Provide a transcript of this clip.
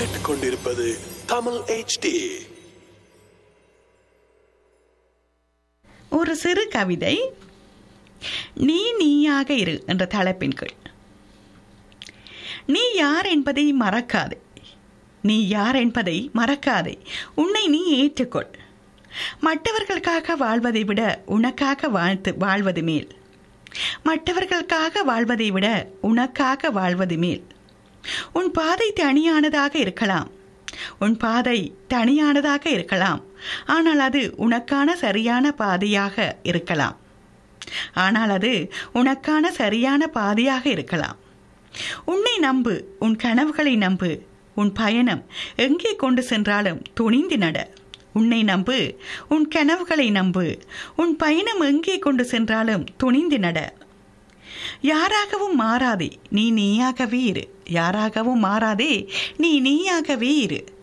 கேட்டுக்கொண்டிருப்பது தமிழ் HD ஒரு சிறு கவிதை நீ நீயாக இரு என்ற தலைப்பின் கீழ் நீ யார் என்பதை மறக்காதே நீ யார் என்பதை மறக்காதே உன்னை நீ ஏற்றுக்கொள் மற்றவர்களுக்காக வாழ்வதை விட உனக்காக வாழ்த்து வாழ்வது மேல் மற்றவர்களுக்காக வாழ்வதை விட உனக்காக வாழ்வது மேல் உன் பாதை தனியானதாக இருக்கலாம் உன் பாதை தனியானதாக இருக்கலாம் ஆனால் அது உனக்கான சரியான பாதையாக இருக்கலாம் ஆனால் அது உனக்கான சரியான பாதையாக இருக்கலாம் உன்னை நம்பு உன் கனவுகளை நம்பு உன் பயணம் எங்கே கொண்டு சென்றாலும் துணிந்து நட உன்னை நம்பு உன் கனவுகளை நம்பு உன் பயணம் எங்கே கொண்டு சென்றாலும் துணிந்து நட யாராகவும் மாறாதே நீ நீயாகவே இரு யாராகவும் மாறாதே நீ நீயாகவே இரு